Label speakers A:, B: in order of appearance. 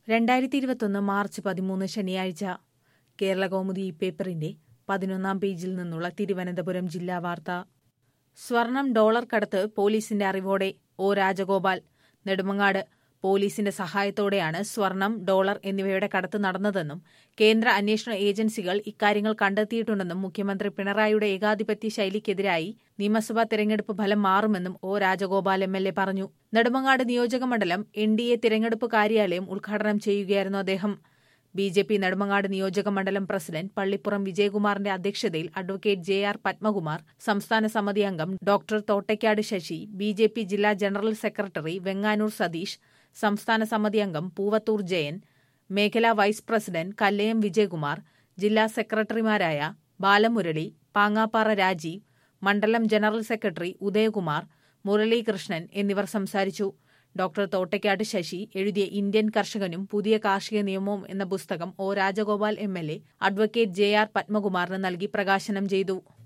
A: രണ്ടായിരത്തി ഇരുപത്തൊന്ന് മാർച്ച് പതിമൂന്ന് ശനിയാഴ്ച കേരള കൗമുദി ഈ പേപ്പറിന്റെ പതിനൊന്നാം പേജിൽ നിന്നുള്ള തിരുവനന്തപുരം ജില്ലാ വാർത്ത സ്വർണം ഡോളർ കടത്ത് പോലീസിന്റെ അറിവോടെ ഒ രാജഗോപാൽ നെടുമങ്ങാട് പോലീസിന്റെ സഹായത്തോടെയാണ് സ്വർണം ഡോളർ എന്നിവയുടെ കടത്ത് നടന്നതെന്നും കേന്ദ്ര അന്വേഷണ ഏജൻസികൾ ഇക്കാര്യങ്ങൾ കണ്ടെത്തിയിട്ടുണ്ടെന്നും മുഖ്യമന്ത്രി പിണറായിയുടെ ഏകാധിപത്യ ശൈലിക്കെതിരായി നിയമസഭാ തെരഞ്ഞെടുപ്പ് ഫലം മാറുമെന്നും O Rajagopal M L A പറഞ്ഞു നെടുമങ്ങാട് നിയോജകമണ്ഡലം എൻ ഡി എ തിരഞ്ഞെടുപ്പ് കാര്യാലയം ഉദ്ഘാടനം ചെയ്യുകയായിരുന്നു അദ്ദേഹം ബി ജെ പി നെടുമങ്ങാട് നിയോജക മണ്ഡലം പ്രസിഡന്റ് പള്ളിപ്പുറം വിജയകുമാറിന്റെ അധ്യക്ഷതയിൽ അഡ്വക്കേറ്റ് ജെ ആർ പത്മകുമാർ സംസ്ഥാന സമിതി അംഗം doctor Thottakkad Sasi B J P ജില്ലാ ജനറൽ സെക്രട്ടറി വെങ്ങാനൂർ സതീഷ് സംസ്ഥാന സമിതി അംഗം പൂവത്തൂർ ജയൻ മേഖലാ വൈസ് പ്രസിഡന്റ് കല്ലയം വിജയകുമാർ ജില്ലാ സെക്രട്ടറിമാരായ ബാലമുരളി പാങ്ങാപ്പാറ രാജീവ് മണ്ഡലം ജനറൽ സെക്രട്ടറി ഉദയകുമാർ മുരളീകൃഷ്ണൻ എന്നിവർ സംസാരിച്ചു ഡോക്ടർ തോട്ടയ്ക്കാട് ശശി എഴുതിയ ഇന്ത്യൻ കർഷകനും പുതിയ കാർഷിക നിയമവും എന്ന പുസ്തകം O Rajagopal M L A advocate J R പത്മകുമാറിന് നൽകി പ്രകാശനം ചെയ്തു